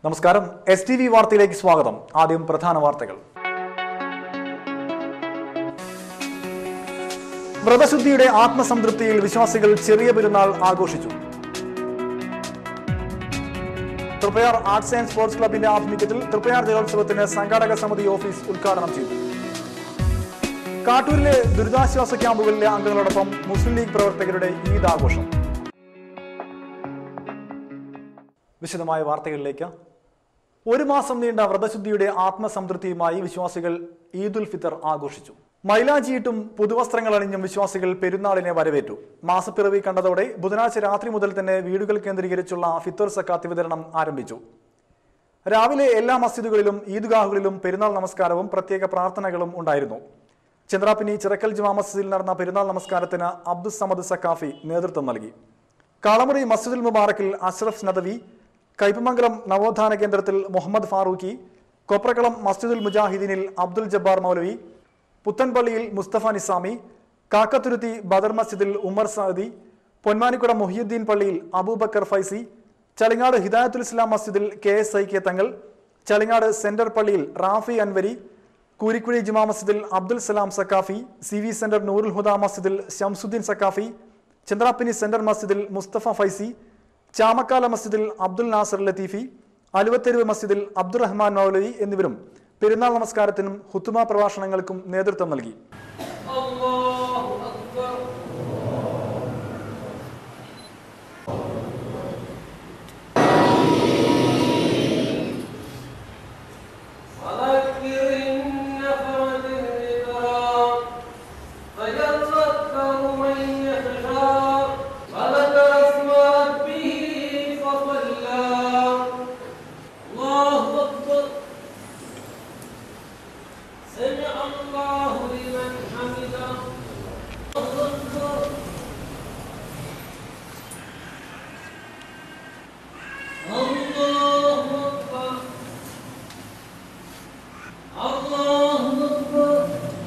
നമസ്കാരം S T V വാർത്തയിലേക്ക് സ്വാഗതം ആദ്യം പ്രധാന വാർത്തകൾ വ്രതശുദ്ധിയുടെ ആത്മസംതൃപ്തിയിൽ വിശ്വാസികൾ ചെറിയ പെരുന്നാൾ ആഘോഷിച്ചു തൃപ്പയാർ ആർട്സ് ആൻഡ് സ്പോർട്സ് ക്ലബിന്റെ ആഭിമുഖ്യത്തിൽ തൃപ്പയാർ ജലോത്സവത്തിന് സംഘാടക സമിതി ഓഫീസ് ഉദ്ഘാടനം ചെയ്തു കാട്ടൂരിലെ ദുരിതാശ്വാസ ക്യാമ്പുകളിലെ അംഗങ്ങളോടൊപ്പം മുസ്ലിം ലീഗ് പ്രവർത്തകരുടെ ഈദ് ആഘോഷം വിശദമായ വാർത്തകളിലേക്ക് ഒരു മാസം നീണ്ട വ്രതശുദ്ധിയുടെ ആത്മസംതൃപ്തിയുമായി വിശ്വാസികൾ ഈദുൽ ഫിത്തർ ആഘോഷിച്ചു മൈലാജിയിട്ടും പുതുവസ്ത്രങ്ങൾ അണിഞ്ഞും വിശ്വാസികൾ പെരുന്നാളിനെ വരവേറ്റു മാസപ്പിറവി കണ്ടതോടെ ബുധനാഴ്ച രാത്രി മുതൽ തന്നെ വീടുകൾ കേന്ദ്രീകരിച്ചുള്ള ഫിത്തർ സക്കാത്ത് വിതരണം ആരംഭിച്ചു രാവിലെ എല്ലാ മസ്ജിദുകളിലും ഈദ്ഗാഹുകളിലും പെരുന്നാൾ നമസ്കാരവും പ്രത്യേക പ്രാർത്ഥനകളും ഉണ്ടായിരുന്നു ചന്ദ്രാപ്പിനി ചിറക്കൽ ജുമാ മസ്ജിദിൽ നടന്ന പെരുന്നാൾ നമസ്കാരത്തിന് അബ്ദുസ് സമദ് സക്കാഫി നേതൃത്വം നൽകി കാളമുറി മസ്ജിദുൽ മുബാറക്കിൽ അഷ്റഫ് നദവി കൈപ്പമംഗലം നവോത്ഥാന കേന്ദ്രത്തിൽ മുഹമ്മദ് ഫാറൂഖി കൊപ്രക്കളം മസ്ജിദുൽ മുജാഹിദീനിൽ അബ്ദുൽ ജബ്ബാർ മൗലവി പുത്തൻപള്ളിയിൽ മുസ്തഫ നിസാമി കാക്കത്തുരുത്തി ബദർ മസ്ജിദിൽ ഉമർ സഅദി പൊന്മാനിക്കുട മുഹിയുദ്ദീൻ പള്ളിയിൽ അബൂബക്കർ ഫൈസി ചളിങ്ങാട് ഹിദായത്തുൽ ഇസ്ലാം മസ്ജിദിൽ കെ എസ് ഐ കെ തങ്ങൾ ചളിങ്ങാട് സെന്റർ പള്ളിയിൽ റാഫി അൻവരി കൂരിക്കുഴി ജുമാ മസ്ജിദിൽ Abdul Salam Saqafi C V centre Noorul Huda മസ്ജിദിൽ ഷംസുദ്ദീൻ സക്കാഫി ചന്ദ്രാപ്പിനി സെന്റർ മസ്ജിദിൽ മുസ്തഫ ഫൈസി ചാമക്കാല മസ്ജിദിൽ അബ്ദുൽ നാസർ ലത്തീഫി അലുവത്തെരുവ് മസ്ജിദിൽ അബ്ദുറഹ്മാൻ മൗലവി എന്നിവരും പെരുന്നാൾ നമസ്കാരത്തിനും ഹുത്തുമ പ്രഭാഷണങ്ങൾക്കും നേതൃത്വം നൽകി الله أكبر وذكر إن نفرت الذكرى فيذكر من يخشى وذكر اسم ربه فصلى الله أكبر سمع الله لمن حمده الله أكبر الله أكبر الله أكبر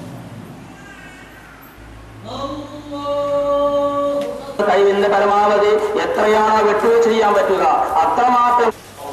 الله أكبر കഴിവിന്റെ പരമാവധി എത്രയാണോ വിട്ടുവീഴ്ച ചെയ്യാൻ പറ്റുക അത്രമാത്രം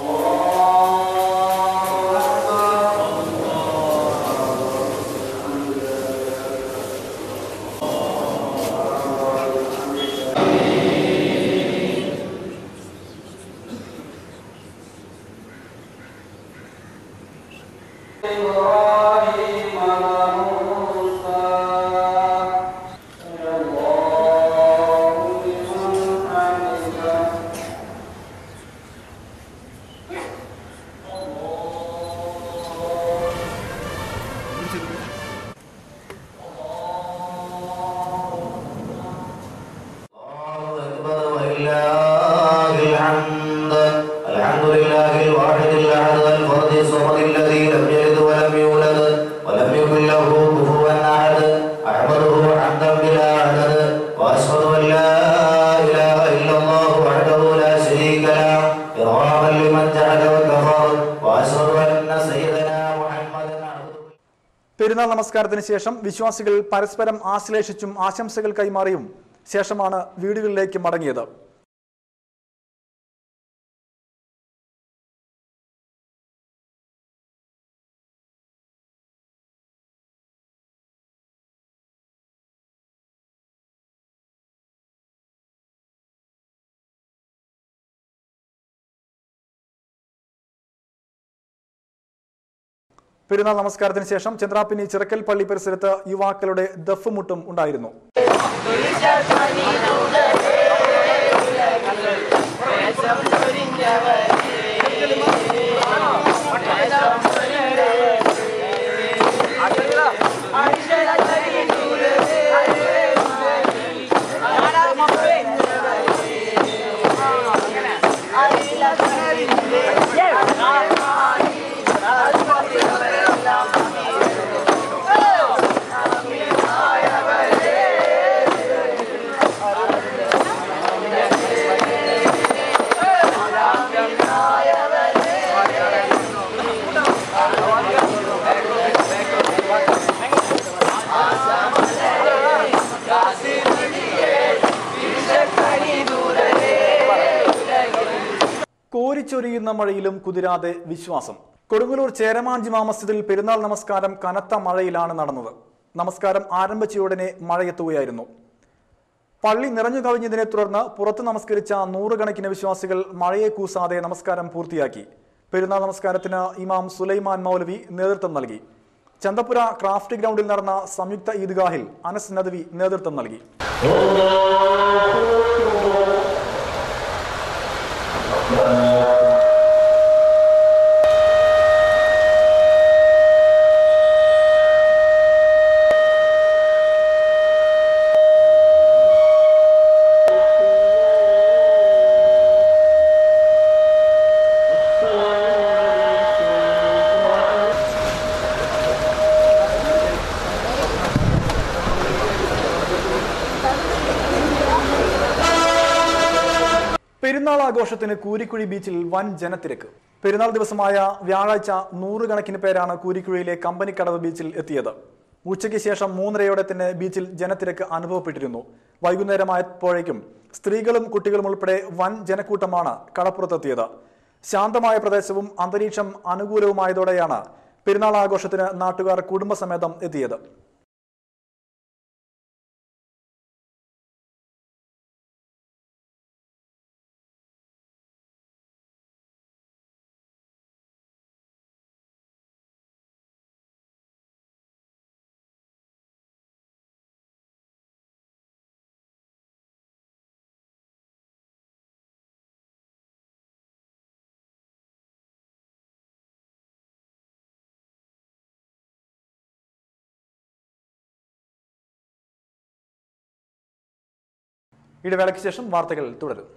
الله أكبر ولله الحمد الحمد لله الواحد الأحد الفرد الصمد الذي لم يلد ولم يولد ولم يكن له كفوا أحد أحمده حمدا بلا عدد وأشهد أن لا إله إلا الله وحده لا شريك له إرغاما لمن جحد وكفر وأشهد أن سيدنا محمدا عبده പെരുന്നാൾ നമസ്കാരത്തിന് ശേഷം വിശ്വാസികൾ പരസ്പരം ആശ്ലേഷിച്ചും ആശംസകൾ കൈമാറിയും ശേഷമാണ് വീടുകളിലേക്ക് മടങ്ങിയത് പെരുന്നാൾ നമസ്കാരത്തിന് ശേഷം ചന്ദ്രാപ്പിനി ചിറക്കൽ പള്ളി പരിസരത്ത് യുവാക്കളുടെ ദഫ്മുട്ടും ഉണ്ടായിരുന്നു കോരിച്ചൊരിയുന്ന മഴയിലും കുതിരാതെ വിശ്വാസം കൊടുങ്ങല്ലൂർ ചേരമാഞ്ചിമ മസ്ജിദിൽ പെരുന്നാൾ നമസ്കാരം കനത്ത മഴയിലാണ് നടന്നത് നമസ്കാരം ആരംഭിച്ചയുടനെ മഴയെത്തുകയായിരുന്നു പള്ളി നിറഞ്ഞു കവിഞ്ഞതിനെ തുടർന്ന് പുറത്ത് നമസ്കരിച്ച നൂറുകണക്കിന് വിശ്വാസികൾ മഴയെ കൂസാതെ നമസ്കാരം പൂർത്തിയാക്കി പെരുന്നാൾ നമസ്കാരത്തിന് ഇമാം സുലൈമാൻ മൗലവി നേതൃത്വം നൽകി ചന്തപുര ക്രാഫ്റ്റ് ഗ്രൗണ്ടിൽ നടന്ന സംയുക്ത ഈദ്ഗാഹിൽ അനസ് നദവി നേതൃത്വം നൽകി പെരുന്നാൾ ആഘോഷത്തിന് കൂരിക്കുഴി ബീച്ചിൽ വൻ ജനത്തിരക്ക് പെരുന്നാൾ ദിവസമായ വ്യാഴാഴ്ച നൂറുകണക്കിന് പേരാണ് കൂരിക്കുഴിയിലെ കമ്പനിക്കടവ് ബീച്ചിൽ എത്തിയത് ഉച്ചയ്ക്ക് ശേഷം മൂന്നരയോടെ തന്നെ ബീച്ചിൽ ജനത്തിരക്ക് അനുഭവപ്പെട്ടിരുന്നു വൈകുന്നേരമായപ്പോഴേക്കും സ്ത്രീകളും കുട്ടികളും ഉൾപ്പെടെ വൻ ജനക്കൂട്ടമാണ് കടപ്പുറത്തെത്തിയത് ശാന്തമായ പ്രദേശവും അന്തരീക്ഷം അനുകൂലവുമായതോടെയാണ് പെരുന്നാൾ ആഘോഷത്തിന് നാട്ടുകാർ കുടുംബസമേതം എത്തിയത് ഇടവേളയ്ക്ക് ശേഷം വാർത്തകൾ തുടരും